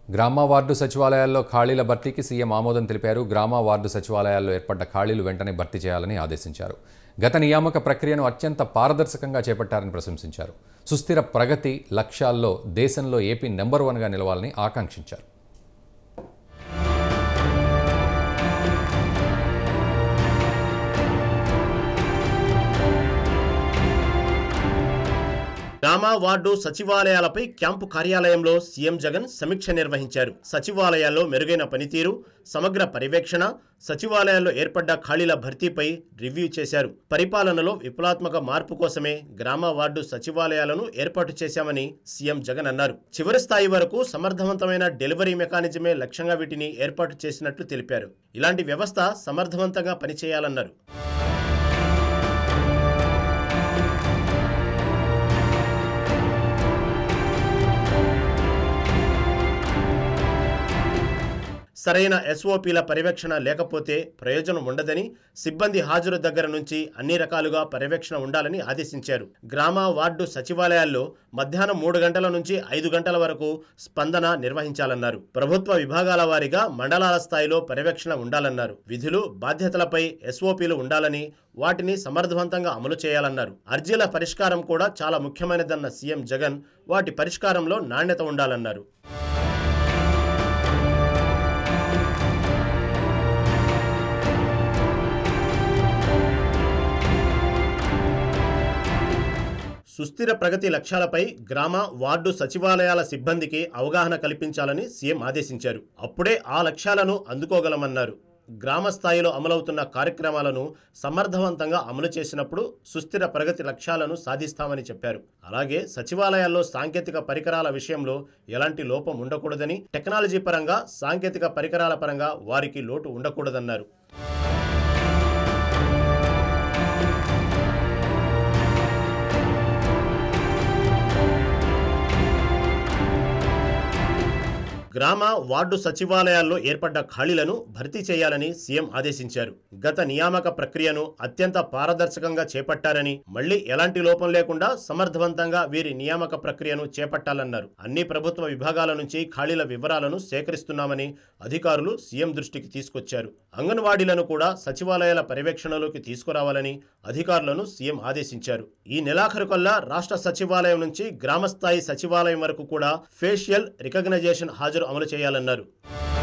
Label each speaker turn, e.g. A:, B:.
A: గ్రామ వార్డు సచివాలయాల్లో ఖాళీల భర్తీకి సీఎం ఆమోదం తెలిపారు గ్రామ వార్డు సచివాలయాల్లో ఏర్పడ్డ ఖాళీలు వెంటనే భర్తీ చేయాలని ఆదేశించారు గత నియామక ప్రక్రియను అత్యంత పారదర్శకంగా చేపట్టారని ప్రశంసించారు సుస్థిర ప్రగతి లక్ష్యాల్లో దేశంలో ఏపీ నెంబర్ వన్గా నిలవాలని ఆకాంక్షించారు
B: గ్రామ వార్డు సచివాలయాలపై క్యాంపు కార్యాలయంలో సీఎం జగన్ సమీక్ష నిర్వహించారు సచివాలయాల్లో మెరుగైన పనితీరు సమగ్ర పర్యవేక్షణ సచివాలయాల్లో ఏర్పడ్డ ఖాళీల భర్తీపై రివ్యూ చేశారు పరిపాలనలో విప్లవాత్మక మార్పు కోసమే గ్రామ వార్డు సచివాలయాలను ఏర్పాటు చేశామని సీఎం జగన్ అన్నారు చివరి స్థాయి వరకు సమర్థవంతమైన డెలివరీ మెకానిజమే లక్ష్యంగా వీటిని ఏర్పాటు చేసినట్లు తెలిపారు ఇలాంటి వ్యవస్థ సమర్థవంతంగా పనిచేయాలన్నారు సరైన ఎస్ఓపీల పర్యవేక్షణ లేకపోతే ప్రయోజనం ఉండదని సిబ్బంది హాజరు దగ్గర నుంచి అన్ని రకాలుగా పర్యవేక్షణ ఉండాలని ఆదేశించారు గ్రామ వార్డు సచివాలయాల్లో మధ్యాహ్నం మూడు గంటల నుంచి ఐదు గంటల వరకు స్పందన నిర్వహించాలన్నారు ప్రభుత్వ విభాగాల వారీగా మండలాల స్థాయిలో పర్యవేక్షణ ఉండాలన్నారు విధులు బాధ్యతలపై ఎస్ఓపీలు ఉండాలని వాటిని సమర్థవంతంగా అమలు చేయాలన్నారు అర్జీల పరిష్కారం కూడా చాలా ముఖ్యమైనదన్న సీఎం జగన్ వాటి పరిష్కారంలో నాణ్యత ఉండాలన్నారు సుస్థిర ప్రగతి లక్ష్యాలపై గ్రామ వార్డు సచివాలయాల సిబ్బందికి అవగాహన కల్పించాలని సీఎం ఆదేశించారు అప్పుడే ఆ లక్ష్యాలను అందుకోగలమన్నారు గ్రామ స్థాయిలో అమలవుతున్న కార్యక్రమాలను సమర్థవంతంగా అమలు చేసినప్పుడు సుస్థిర ప్రగతి లక్ష్యాలను సాధిస్తామని చెప్పారు అలాగే సచివాలయాల్లో సాంకేతిక పరికరాల విషయంలో ఎలాంటి లోపం ఉండకూడదని టెక్నాలజీ పరంగా సాంకేతిక పరికరాల పరంగా వారికి లోటు ఉండకూడదన్నారు గ్రామ వార్డు సచివాలయాల్లో ఏర్పడ్డ ఖాళీలను భర్తీ చేయాలని సీఎం ఆదేశించారు గత నియామక ప్రక్రియను అత్యంత పారదర్శకంగా చేపట్టారని మళ్లీ ఎలాంటి లోపం లేకుండా సమర్థవంతంగా వీరి నియామక ప్రక్రియను చేపట్టాలన్నారు అన్ని ప్రభుత్వ విభాగాల నుంచి ఖాళీల వివరాలను సేకరిస్తున్నామని అధికారులు సీఎం దృష్టికి తీసుకొచ్చారు అంగన్వాడీలను కూడా సచివాలయాల పర్యవేక్షణలోకి తీసుకురావాలని అధికారులను సీఎం ఆదేశించారు ఈ నెలాఖరు కల్లా రాష్ట్ర సచివాలయం నుంచి గ్రామస్థాయి సచివాలయం వరకు కూడా ఫేషియల్ రికగ్నైజేషన్ హాజరు అమలు చేయాలన్నారు